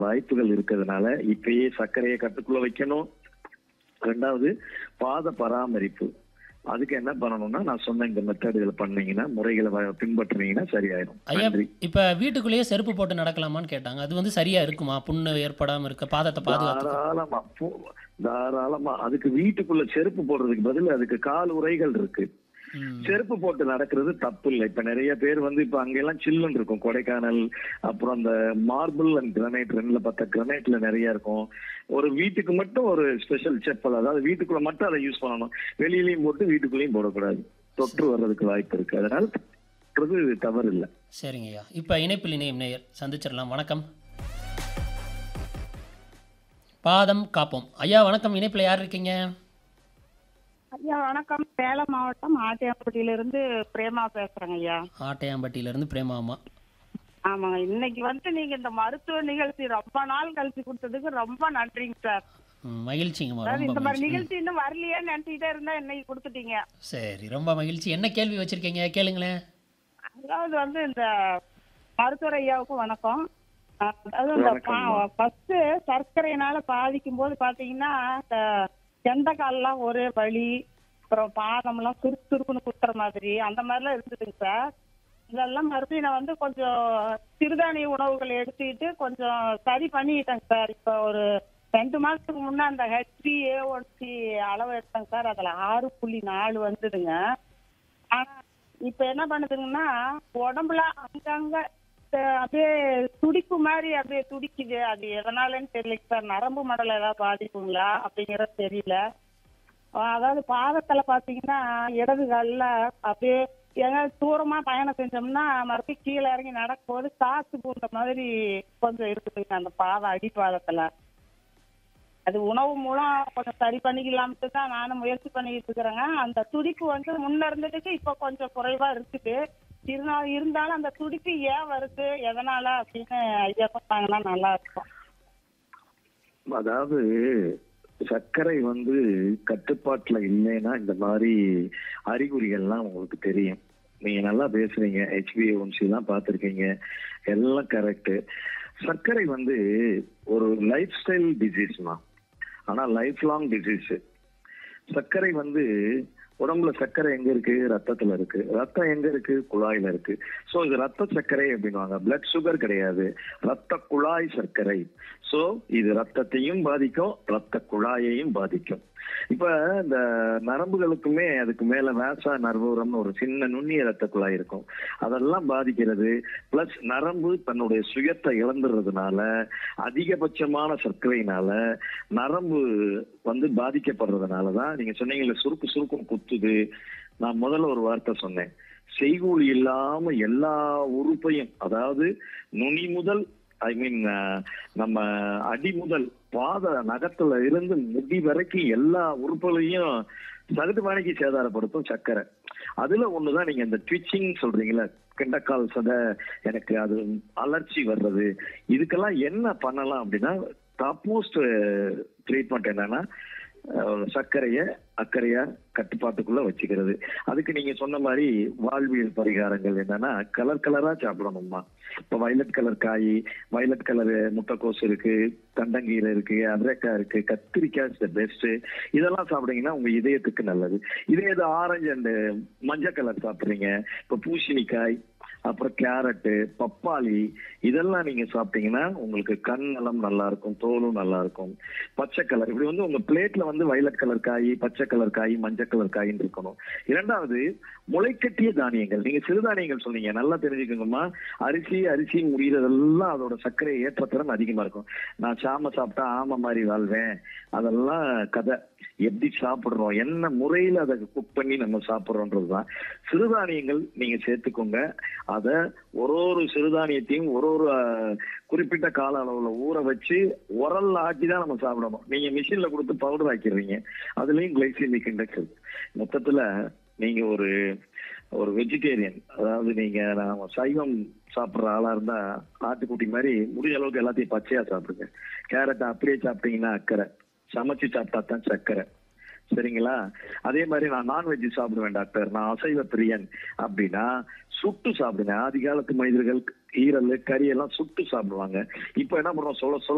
வாய்ப்புகள் இருக்கிறதுனால இப்பயே சர்க்கரையை கட்டுக்குள்ள வைக்கணும் ரெண்டாவது பாத பராமரிப்பு அதுக்கு என்ன பண்ணணும்னா நான் சொன்ன இந்த மெத்தடுகளை பண்ணீங்கன்னா முறைகளை வ- பின்பற்றுனீங்கன்னா சரியாயிடும் ஐயா நன்றி இப்ப வீட்டுக்குள்ளேயே செருப்பு போட்டு நடக்கலாமான்னு கேட்டாங்க அது வந்து சரியா இருக்குமா புண்ணு ஏற்படாம இருக்க பாதத்தை பாதுகாத்து தாராளமா போ- தாராளமா அதுக்கு வீட்டுக்குள்ள செருப்பு போடுறதுக்கு பதில் அதுக்கு கால் உரைகள் இருக்கு ம். செருப்பு போட்டு நடக்கிறது தப்பு இல்லை இப்ப நிறைய பேர் வந்து இப்ப அங்கெல்லாம் சில்லுன்னு இருக்கும் கொடைக்கானல் அப்புறம் அந்த மார்பிள் அண்ட் கிரனைட் ரெண்டுல பார்த்தா கிரனைட்ல நிறைய இருக்கும் ஒரு வீட்டுக்கு மட்டும் ஒரு ஸ்பெஷல் செப்பல் அதாவது வீட்டுக்குள்ள மட்டும் அதை யூஸ் பண்ணணும் வெளியிலயும் போட்டு வீட்டுக்குள்ளேயும் போடக்கூடாது தொற்று வர்றதுக்கு வாய்ப்பு இருக்கு அதனால போடுறது தவறு இல்லை சரிங்க ஐயா இப்ப இணைப்பில் இணையம் நேயர் சந்திச்சிடலாம் வணக்கம் பாதம் காப்போம் ஐயா வணக்கம் இணைப்பில் யார் இருக்கீங்க ஐயா வணக்கம் சேலம் மாவட்டம் ஆட்டியாம்பட்டியிலிருந்து பிரேமா பேசுறேங்க ஐயா ஆட்டையாம்பட்டியில இருந்து பிரேமாமா ஆமாங்க இன்னைக்கு வந்து நீங்க இந்த மருத்துவ நிகழ்ச்சி ரொம்ப நாள் கழிச்சு கொடுத்ததுக்கு ரொம்ப நன்றிங்க சார் ம், மகிழ்ச்சிங்கம்மா அதாவது ரொம்ப இந்த மாதிரி மகிழ்ச்சி நிகழ்ச்சி இன்னும் வரலையேன்னு நினைச்சுக்கிட்டே இருந்தா இன்னைக்கு கொடுத்துட்டீங்க சரி ரொம்ப மகிழ்ச்சி என்ன கேள்வி வச்சிருக்கீங்க கேளுங்களேன் அதாவது வந்து இந்த மருத்துவர் ஐயாவுக்கும் வணக்கம் அஹ் அதாவது இந்த வணக்கம்மா. ஃபர்ஸ்ட் சர்க்கரையினால பாதிக்கும் போது பாத்தீங்கன்னா இந்த எந்த கால்லாம் ஒரே வலி அப்புறம் பாதம்லாம் சுருக்கு சுருக்குன்னு குத்துற மாதிரி அந்த மாதிரிலாம் இருந்ததுங்க சார் இதெல்லாம் மறுபடியும் நான் வந்து கொஞ்சம் சிறுதானிய உணவுகள் எடுத்துக்கிட்டு கொஞ்சம் சரி பண்ணிக்கிட்டேங்க சார் இப்போ ஒரு ரெண்டு மாசத்துக்கு முன்னே அந்த ஹெச்பி ஏ ஒன் சி அளவு எடுத்தேங்க சார் அதுல ஆறு புள்ளி நாலு வந்ததுங்க ஆனா இப்ப என்ன பண்ணுதுங்கன்னா உடம்புல அங்கங்க அஹ், அப்படியே துடிப்பு மாதிரி அப்படியே துடிக்குது அது எதனாலன்னு தெரியல சார் நரம்பு மண்டலம் ஏதாவது பாதிப்புங்களா அப்படிங்கறது தெரியல அஹ், அதாவது பாதத்துல பாத்தீங்கன்னா இடது கால்ல அப்படியே எங்காவது தூரமா பயணம் செஞ்சோம்னா மறுபடியும் கீழே இறங்கி நடக்கும்போது காசு பூந்த மாதிரி கொஞ்சம் இருக்குதுங்க அந்த பாதம் அடிப்பாதத்துல அது உணவு மூலம் கொஞ்சம் சரி பண்ணிக்கலாம்ட்டு தான் நானும் முயற்சி பண்ணிக்கிட்டு இருக்கிறேங்க அந்த துடிப்பு வந்து முன்ன இருந்ததுக்கு இப்போ கொஞ்சம் குறைவா இருக்குது இருந்தாலும் இருந்தாலும் அந்த துடிப்பு ஏன் வருது எதனால அப்படின்னு ஐயா சொன்னாங்கன்னா நல்லா இருக்கும் அதாவது சர்க்கரை வந்து கட்டுப்பாட்டுல இல்லைன்னா இந்த மாதிரி அறிகுறிகள்லாம் உங்களுக்கு தெரியும் நீங்க நல்லா பேசுறீங்க ஹெச்பிஏஒன்சி எல்லாம் பார்த்துருக்கீங்க எல்லாம் கரெக்ட் சர்க்கரை வந்து ஒரு லைஃப் ஸ்டைல் டிசீஸ்மா ஆனா லைஃப் லாங் டிசீஸ் சர்க்கரை வந்து உடம்புல சர்க்கரை எங்க இருக்கு ரத்தத்துல இருக்கு ரத்தம் எங்க இருக்கு குழாயில இருக்கு சோ இது ரத்த சர்க்கரை அப்படின்னுவாங்க பிளட் சுகர் கிடையாது ரத்த குழாய் சர்க்கரை சோ இது ரத்தத்தையும் பாதிக்கும் ரத்த குழாயையும் பாதிக்கும் இப்ப இந்த நரம்புகளுக்குமே அதுக்கு மேல வேசா நர்வூரம்னு ஒரு சின்ன நுண்ணிய ரத்த குழாய் இருக்கும் அதெல்லாம் பாதிக்கிறது பிளஸ் நரம்பு தன்னுடைய சுயத்தை இழந்துறதுனால அதிகபட்சமான சர்க்கரையினால நரம்பு வந்து பாதிக்கப்படுறதுனால தான் நீங்க சொன்னீங்கல்ல சுருக்கு சுருக்கும் குத்துது நான் முதல்ல ஒரு வார்த்தை சொன்னேன் செய்கூலி இல்லாம எல்லா உறுப்பையும் அதாவது நுனி முதல் ஐ மீன் நம்ம அடி முதல் பாத நகத்துல இருந்து முடி வரைக்கும் எல்லா உறுப்புகளையும் சகட்டு மணிக்கு சேதாரப்படுத்தும் சர்க்கரை அதுல ஒண்ணுதான் நீங்க இந்த ட்விச்சிங் சொல்றீங்களா கிண்டக்கால் சதை எனக்கு அது அலர்ச்சி வர்றது இதுக்கெல்லாம் என்ன பண்ணலாம் அப்படின்னா டாப்மோஸ்ட் ட்ரீட்மெண்ட் என்னன்னா அஹ், சர்க்கரைய அக்கறையா கட்டுப்பாட்டுக்குள்ள வச்சுக்கிறது அதுக்கு நீங்க சொன்ன மாதிரி வாழ்வியல் பரிகாரங்கள் என்னன்னா கலர் கலரா சாப்பிடணுமா இப்ப வயலட் கலர் காய் வயலட் கலர் முட்டைக்கோஸ் இருக்கு தண்டங்கீரை இருக்கு அதிரக்காய் இருக்கு கத்திரிக்காய் இஸ் த பெஸ்ட் இதெல்லாம் சாப்பிட்டீங்கன்னா உங்க இதயத்துக்கு நல்லது இதே இது ஆரஞ்சு அண்ட் மஞ்சள் கலர் சாப்பிடுறீங்க இப்ப பூசணிக்காய் அப்புறம் கேரட்டு பப்பாளி இதெல்லாம் நீங்க சாப்பிட்டீங்கன்னா உங்களுக்கு கண் நலம் நல்லா இருக்கும் தோலும் நல்லா இருக்கும் பச்சை கலர் இப்படி வந்து உங்க பிளேட்ல வந்து வயலட் கலர் காய் பச்சை கலர் காய் மஞ்சள் கலர் காயின்னு இருக்கணும் இரண்டாவது முளைக்கட்டிய தானியங்கள் நீங்க சிறுதானியங்கள் சொன்னீங்க நல்லா தெரிஞ்சுக்கோங்கம்மா அரிசி அரிசி முடியறதெல்லாம் அதோட சர்க்கரை ஏற்றத்திறன் அதிகமா இருக்கும் நான் சாம சாப்பிட்டா ஆமை மாதிரி வாழ்வேன் அதெல்லாம் கதை எப்படி சாப்பிடுறோம் என்ன முறையில அதை குக் பண்ணி நம்ம சாப்பிடுறோன்றதுதான் சிறுதானியங்கள் நீங்க சேர்த்துக்கோங்க அத ஒரு ஒரு சிறுதானியத்தையும் ஒரு ஒரு அஹ், குறிப்பிட்ட கால அளவுல ஊற வச்சு உரல்ல ஆக்கி தான் நம்ம சாப்பிடணும் நீங்க மிஷின்ல கொடுத்து பவுடர் ஆக்கிடுறீங்க அதுலயும் கிளைசிமிக் இண்டெக்ஸ் இருக்கு மொத்தத்துல நீங்க ஒரு ஒரு வெஜிடேரியன் அதாவது நீங்க நாம சைவம் சாப்பிடுற ஆளா இருந்தா ஆட்டுக்குட்டி மாதிரி முடிஞ்ச அளவுக்கு எல்லாத்தையும் பச்சையா சாப்பிடுங்க கேரட் அப்படியே சாப்பிட்டீங்கன்னா அக்கறை சமைச்சு சாப்பிட்டா தான் சர்க்கரை சரிங்களா அதே மாதிரி நான் நான்வெஜ் சாப்பிடுவேன் டாக்டர் நான் அசைவ பிரியன் அப்படின்னா சுட்டு சாப்பிடுங்க ஆதி காலத்து மனிதர்கள் ஈரல் கறி எல்லாம் சுட்டு சாப்பிடுவாங்க இப்போ என்ன பண்றோம் சொல்ல சொல்ல